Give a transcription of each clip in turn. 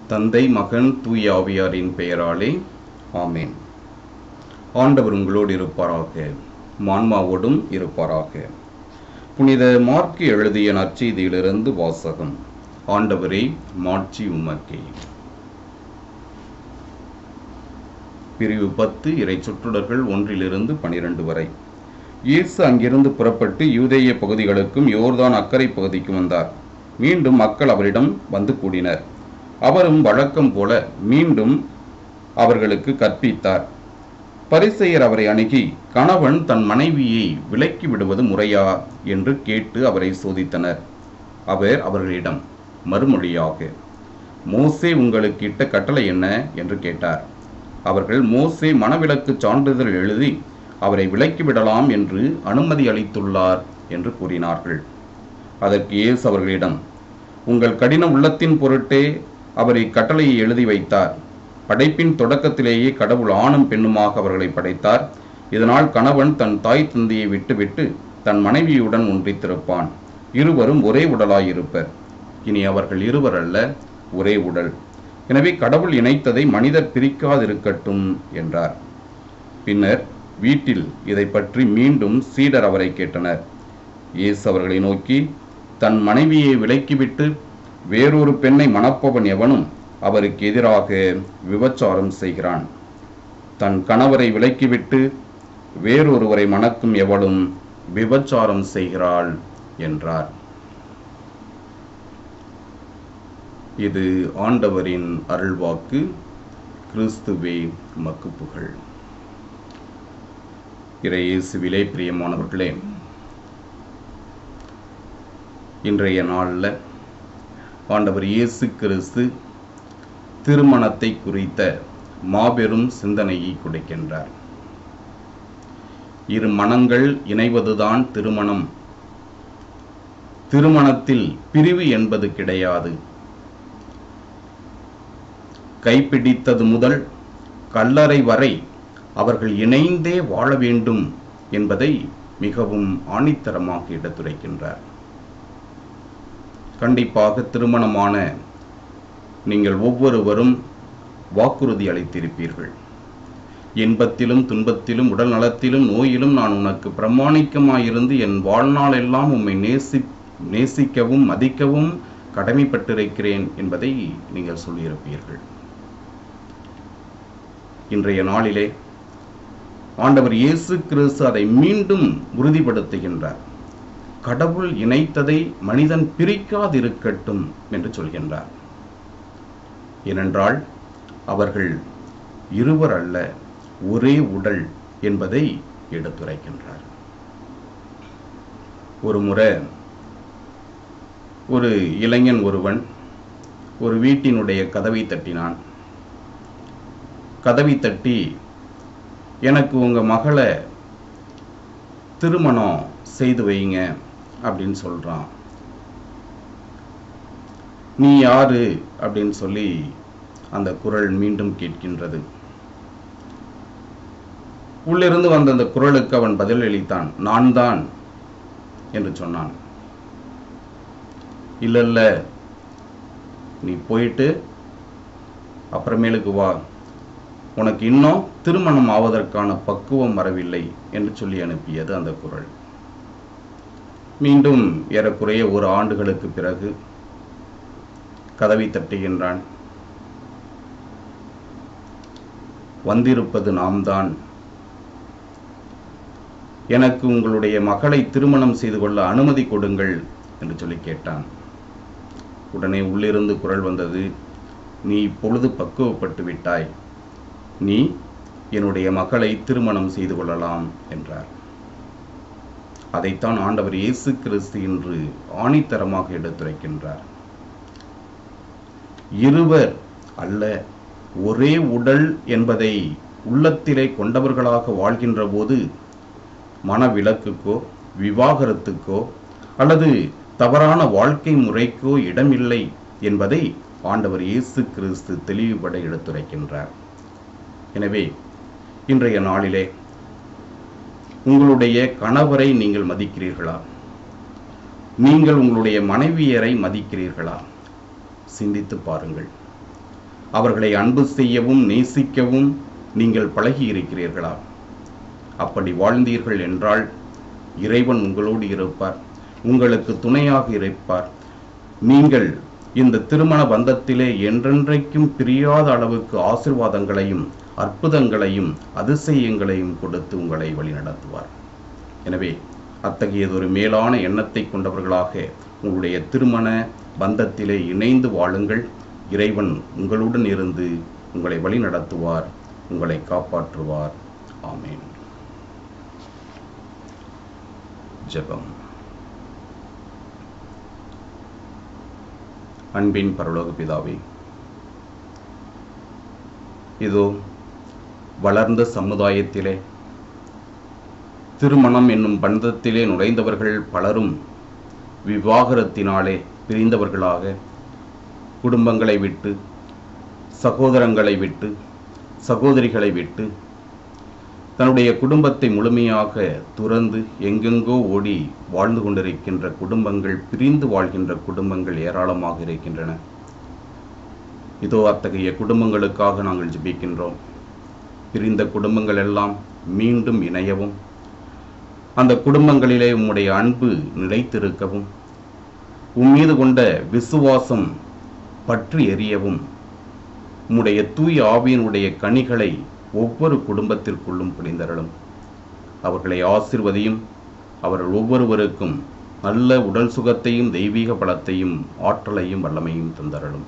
தந்தை மகன் தூய ஆவியாரின் பெயராலே ஆமென் ஆண்டவர் உங்களோடு இருப்பாராக மான்மாவோடும் இருப்பாராக புனித மார்க்கு எழுதிய நற்செய்தியிலிருந்து வாசகம் ஆண்டவரே மாட்சி உமக்கே பிரிவு பத்து இறை சுற்றுடர்கள் ஒன்றிலிருந்து பனிரெண்டு வரை இயேசு அங்கிருந்து புறப்பட்டு யூதேய பகுதிகளுக்கும் யோர்தான் அக்கறை பகுதிக்கும் வந்தார் மீண்டும் மக்கள் அவரிடம் வந்து கூடினர் அவரும் வழக்கம் போல மீண்டும் அவர்களுக்கு கற்பித்தார் பரிசெயர் அவரை அணுகி கணவன் தன் மனைவியை விலக்கி விடுவது முறையா என்று கேட்டு அவரை சோதித்தனர் அவர் அவர்களிடம் மறுமொழியாக மோசே உங்களுக்கு இட்ட கட்டளை என்ன என்று கேட்டார் அவர்கள் மோசே மனவிலக்கு சான்றிதழ் எழுதி அவரை விலக்கிவிடலாம் என்று அனுமதி அளித்துள்ளார் என்று கூறினார்கள் அதற்கு இயேசு அவர்களிடம் உங்கள் கடின உள்ளத்தின் பொருட்டே அவர் இக்கட்டளையை எழுதி வைத்தார் படைப்பின் தொடக்கத்திலேயே கடவுள் ஆணும் பெண்ணுமாக அவர்களை படைத்தார் இதனால் கணவன் தன் தாய் தந்தையை விட்டுவிட்டு தன் மனைவியுடன் ஒன்றித்திருப்பான் இருவரும் ஒரே உடலாயிருப்பர் இனி அவர்கள் இருவர் அல்ல ஒரே உடல் எனவே கடவுள் இணைத்ததை மனிதர் பிரிக்காதிருக்கட்டும் என்றார் பின்னர் வீட்டில் இதை பற்றி மீண்டும் சீடர் அவரை கேட்டனர் இயேசு அவர்களை நோக்கி தன் மனைவியை விலக்கிவிட்டு வேறொரு பெண்ணை மணப்பவன் எவனும் அவருக்கு எதிராக விபச்சாரம் செய்கிறான் தன் கணவரை விலக்கிவிட்டு வேறொருவரை மணக்கும் எவளும் விபச்சாரம் செய்கிறாள் என்றார் இது ஆண்டவரின் அருள்வாக்கு கிறிஸ்துவே மக்கு புகழ் இறையேசுவிலே பிரியமானவர்களே இன்றைய நாளில் ஆண்டவர் இயேசு கிறிஸ்து திருமணத்தை குறித்த மாபெரும் சிந்தனையை கொடுக்கின்றார் இரு மனங்கள் இணைவதுதான் திருமணம் திருமணத்தில் பிரிவு என்பது கிடையாது கைப்பிடித்தது முதல் கல்லறை வரை அவர்கள் இணைந்தே வாழ வேண்டும் என்பதை மிகவும் ஆணித்தரமாக எடுத்துரைக்கின்றார் கண்டிப்பாக திருமணமான நீங்கள் ஒவ்வொருவரும் வாக்குறுதி அளித்திருப்பீர்கள் இன்பத்திலும் துன்பத்திலும் உடல் நலத்திலும் நோயிலும் நான் உனக்கு பிரமாணிக்கமாயிருந்து என் வாழ்நாள் எல்லாம் உம்மை நேசி நேசிக்கவும் மதிக்கவும் கடமைப்பட்டிருக்கிறேன் என்பதை நீங்கள் சொல்லியிருப்பீர்கள் இன்றைய நாளிலே ஆண்டவர் இயேசு கிறிஸ்து அதை மீண்டும் உறுதிப்படுத்துகின்றார் கடவுள் இணைத்ததை மனிதன் பிரிக்காதிருக்கட்டும் என்று சொல்கின்றார் ஏனென்றால் அவர்கள் இருவர் அல்ல ஒரே உடல் என்பதை எடுத்துரைக்கின்றார் ஒரு முறை ஒரு இளைஞன் ஒருவன் ஒரு வீட்டினுடைய கதவை தட்டினான் கதவை தட்டி எனக்கு உங்கள் மகளை திருமணம் செய்து வைங்க அப்படின்னு சொல்கிறான் நீ யாரு அப்படின்னு சொல்லி அந்த குரல் மீண்டும் கேட்கின்றது உள்ளிருந்து வந்த அந்த குரலுக்கு அவன் பதிலளித்தான் நான் தான் என்று சொன்னான் இல்ல இல்ல நீ போயிட்டு அப்புறமேலுக்கு வா உனக்கு இன்னும் திருமணம் ஆவதற்கான பக்குவம் வரவில்லை என்று சொல்லி அனுப்பியது அந்த குரல் மீண்டும் ஏறக்குறைய ஒரு ஆண்டுகளுக்கு பிறகு கதவை தட்டுகின்றான் வந்திருப்பது நாம் தான் எனக்கு உங்களுடைய மகளை திருமணம் செய்து கொள்ள அனுமதி கொடுங்கள் என்று சொல்லி கேட்டான் உடனே உள்ளிருந்து குரல் வந்தது நீ இப்பொழுது பக்குவப்பட்டு விட்டாய் நீ என்னுடைய மகளை திருமணம் செய்து கொள்ளலாம் என்றார் அதைத்தான் ஆண்டவர் இயேசு கிறிஸ்து என்று ஆணித்தரமாக எடுத்துரைக்கின்றார் இருவர் அல்ல ஒரே உடல் என்பதை உள்ளத்திலே கொண்டவர்களாக வாழ்கின்ற போது மனவிலக்குக்கோ விவாகரத்துக்கோ அல்லது தவறான வாழ்க்கை முறைக்கோ இடமில்லை என்பதை ஆண்டவர் இயேசு கிறிஸ்து தெளிவுபட எடுத்துரைக்கின்றார் எனவே இன்றைய நாளிலே உங்களுடைய கணவரை நீங்கள் மதிக்கிறீர்களா நீங்கள் உங்களுடைய மனைவியரை மதிக்கிறீர்களா சிந்தித்து பாருங்கள் அவர்களை அன்பு செய்யவும் நேசிக்கவும் நீங்கள் பழகி இருக்கிறீர்களா அப்படி வாழ்ந்தீர்கள் என்றால் இறைவன் உங்களோடு இருப்பார் உங்களுக்கு துணையாக இருப்பார் நீங்கள் இந்த திருமண பந்தத்திலே என்றென்றைக்கும் பிரியாத அளவுக்கு ஆசிர்வாதங்களையும் அற்புதங்களையும் அதிசயங்களையும் கொடுத்து உங்களை வழிநடத்துவார் எனவே அத்தகையதொரு மேலான எண்ணத்தை கொண்டவர்களாக உங்களுடைய திருமண பந்தத்திலே இணைந்து வாழுங்கள் இறைவன் உங்களுடன் இருந்து உங்களை வழிநடத்துவார் உங்களை காப்பாற்றுவார் ஆமேன் ஜெபம் அன்பின் பரலோக பிதாவே இதோ வளர்ந்த சமுதாயத்திலே திருமணம் என்னும் பந்தத்திலே நுழைந்தவர்கள் பலரும் விவாகரத்தினாலே பிரிந்தவர்களாக குடும்பங்களை விட்டு சகோதரங்களை விட்டு சகோதரிகளை விட்டு தன்னுடைய குடும்பத்தை முழுமையாக துறந்து எங்கெங்கோ ஓடி வாழ்ந்து கொண்டிருக்கின்ற குடும்பங்கள் பிரிந்து வாழ்கின்ற குடும்பங்கள் ஏராளமாக இருக்கின்றன இதோ அத்தகைய குடும்பங்களுக்காக நாங்கள் ஜெபிக்கின்றோம் பிரிந்த குடும்பங்கள் எல்லாம் மீண்டும் இணையவும் அந்த குடும்பங்களிலே உம்முடைய அன்பு நிலைத்திருக்கவும் உம்மீது கொண்ட விசுவாசம் பற்றி எரியவும் உம்முடைய தூய ஆவியினுடைய கனிகளை ஒவ்வொரு குடும்பத்திற்குள்ளும் புரிந்தரலும் அவர்களை ஆசிர்வதியும் அவர்கள் ஒவ்வொருவருக்கும் நல்ல உடல் சுகத்தையும் தெய்வீக பலத்தையும் ஆற்றலையும் வல்லமையும் தந்தரலும்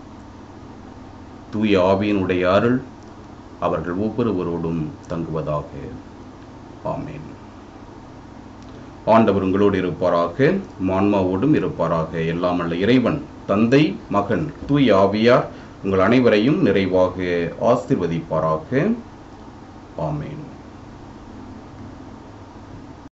தூய ஆவியினுடைய அருள் அவர்கள் ஒவ்வொருவரோடும் தங்குவதாக ஆமேன் ஆண்டவர் உங்களோடு இருப்பாராக மான்மாவோடும் இருப்பாராக எல்லாம் அல்ல இறைவன் தந்தை மகன் தூய் ஆவியார் உங்கள் அனைவரையும் நிறைவாக ஆசிர்வதிப்பாராக ஆமேன்